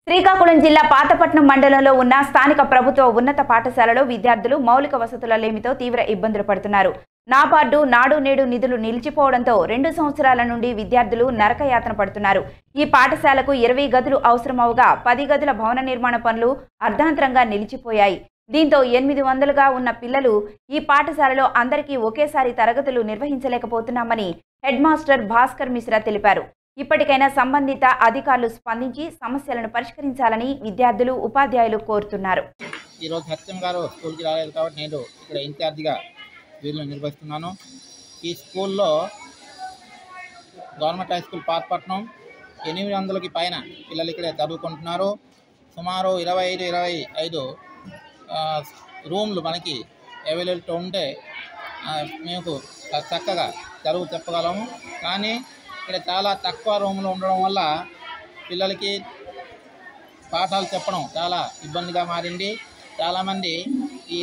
శ్రీకాకుళం జిల్లా పాతపట్నం మండలంలో ఉన్న స్థానిక ప్రభుత్వ ఉన్నత పాఠశాలలో విద్యార్థులు మౌలిక వసతుల లేమితో తీవ్ర ఇబ్బందులు పడుతున్నారు నాబార్డు నాడు నేడు నిధులు నిలిచిపోవడంతో రెండు సంవత్సరాల నుండి విద్యార్థులు నరకయాతన పడుతున్నారు ఈ పాఠశాలకు ఇరవై గదులు అవసరమవగా పది గదుల భవన నిర్మాణ పనులు అర్ధాంతరంగా నిలిచిపోయాయి దీంతో ఎనిమిది వందలుగా ఉన్న పిల్లలు ఈ పాఠశాలలో అందరికీ ఒకేసారి తరగతులు నిర్వహించలేకపోతున్నామని హెడ్ మాస్టర్ భాస్కర్ మిశ్రా తెలిపారు ఇప్పటికైనా సంబంధిత అధికారులు స్పందించి సమస్యలను పరిష్కరించాలని విద్యార్థులు ఉపాధ్యాయులు కోరుతున్నారు ఈరోజు సత్యం గారు స్కూల్కి రాలేదు కాబట్టి నేను ఇక్కడ ఇన్ఛార్జిగా వీళ్ళు నిర్వహిస్తున్నాను ఈ స్కూల్లో గవర్నమెంట్ హై స్కూల్ పాతపట్నం ఎనిమిది వందలకి పైన పిల్లలు ఇక్కడే చదువుకుంటున్నారు సుమారు ఇరవై ఐదు ఇరవై ఐదు ఆ, రూమ్లు మనకి అవైలబిలిటీ ఉంటే ఆ, మేము చక్కగా చదువు చెప్పగలము కానీ ఇక్కడ చాలా తక్కువ రూమ్లు ఉండడం వల్ల పిల్లలకి పాఠాలు చెప్పడం చాలా ఇబ్బందిగా మారింది చాలామంది ఈ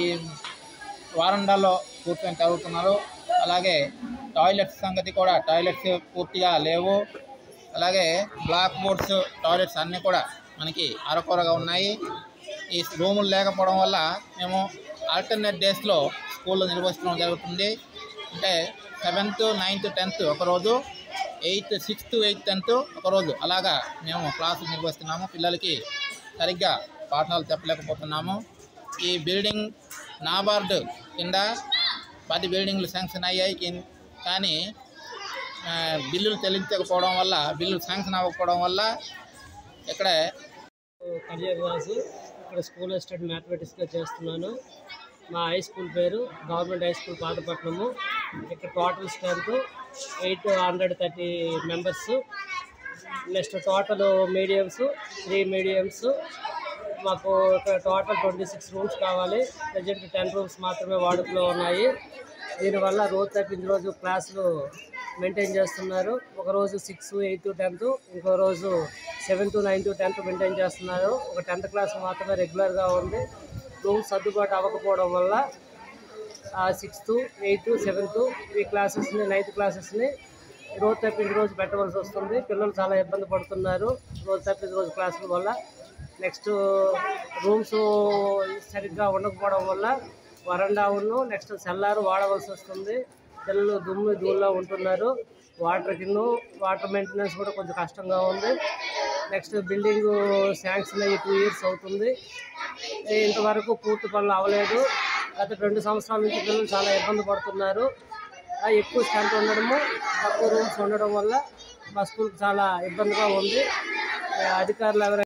వారండాల్లో కూర్చొని చదువుతున్నారు అలాగే టాయిలెట్స్ సంగతి కూడా టాయిలెట్స్ పూర్తిగా లేవు అలాగే బ్లాక్ బోర్డ్స్ టాయిలెట్స్ అన్నీ కూడా మనకి అరకొరగా ఉన్నాయి ఈ రూములు లేకపోవడం వల్ల మేము ఆల్టర్నేట్ డేస్లో స్కూల్లో నిర్వహించడం జరుగుతుంది అంటే సెవెంత్ నైన్త్ టెన్త్ ఒకరోజు ఎయిత్ సిక్స్త్ ఎయిత్ టెన్త్ ఒకరోజు అలాగా మేము క్లాసులు నిర్వహిస్తున్నాము పిల్లలకి సరిగ్గా పాఠాలు చెప్పలేకపోతున్నాము ఈ బిల్డింగ్ నాబార్డు కింద పది బిల్డింగ్లు శాంక్షన్ అయ్యాయి కిన్- కానీ ఆ, బిల్లులు చెల్లించకపోవడం వల్ల బిల్లులు శాంక్షన్ అవ్వకపోవడం వల్ల ఇక్కడ కళ్యాణవాసు ఇక్కడ స్కూల్ అసిస్టెంట్ మ్యాథమెటిక్స్గా చేస్తున్నాను మా హై స్కూల్ పేరు గవర్నమెంట్ హై స్కూల్ పాతపట్నము ఇక్కడ total strength eight hundred thirty members next total mediums three mediums మాకు ఇక్కడ టోటల్ ట్వంటీ సిక్స్ రూమ్స్ కావాలి ప్రజెంట్ టెన్ రూమ్స్ మాత్రమే వాడుకలో ఉన్నాయి దీనివల్ల రోజు తప్పించిన రోజు క్లాసులు మెయింటైన్ చేస్తున్నారు ఒక రోజు సిక్స్ ఎయిత్ టెన్త్ ఇంకో రోజు సెవెంత్ నైన్త్ టెన్త్ మెయింటైన్ చేస్తున్నారు ఒక టెన్త్ క్లాస్ మాత్రమే రెగ్యులర్గా ఉంది రూమ్స్ సర్దుబాటు అవ్వకపోవడం వల్ల సిక్స్త్ ఎయిత్ సెవెంత్ ఈ క్లాసెస్ని నైన్త్ క్లాసెస్ని రోజు తప్పించిన రోజు పెట్టవలసి వస్తుంది పిల్లలు చాలా ఇబ్బంది పడుతున్నారు రోజు తప్పించిన రోజు క్లాసుల వల్ల నెక్స్ట్ రూమ్స్ సరిగ్గా ఉండకపోవడం వల్ల వరండా ఉన్ను నెక్స్ట్ సెల్లారు వాడవలసి వస్తుంది పిల్లలు దుమ్ము ధూళిలో ఉంటున్నారు వాటర్ కింద వాటర్ మెయింటెనెన్స్ కూడా కొంచెం కష్టంగా ఉంది నెక్స్ట్ బిల్డింగ్ శాంక్షన్ అయ్యి టూ ఇయర్స్ అవుతుంది ఇంతవరకు పూర్తి పనులు అవ్వలేదు గత రెండు సంవత్సరాల నుంచి పిల్లలు చాలా ఇబ్బంది పడుతున్నారు ఆ ఎక్కువ స్ట్రెంత్ ఉండడము తక్కువ రూమ్స్ ఉండడం వల్ల మా స్కూల్కి చాలా ఇబ్బందిగా ఉంది ఆ అధికారులు ఎవరైనా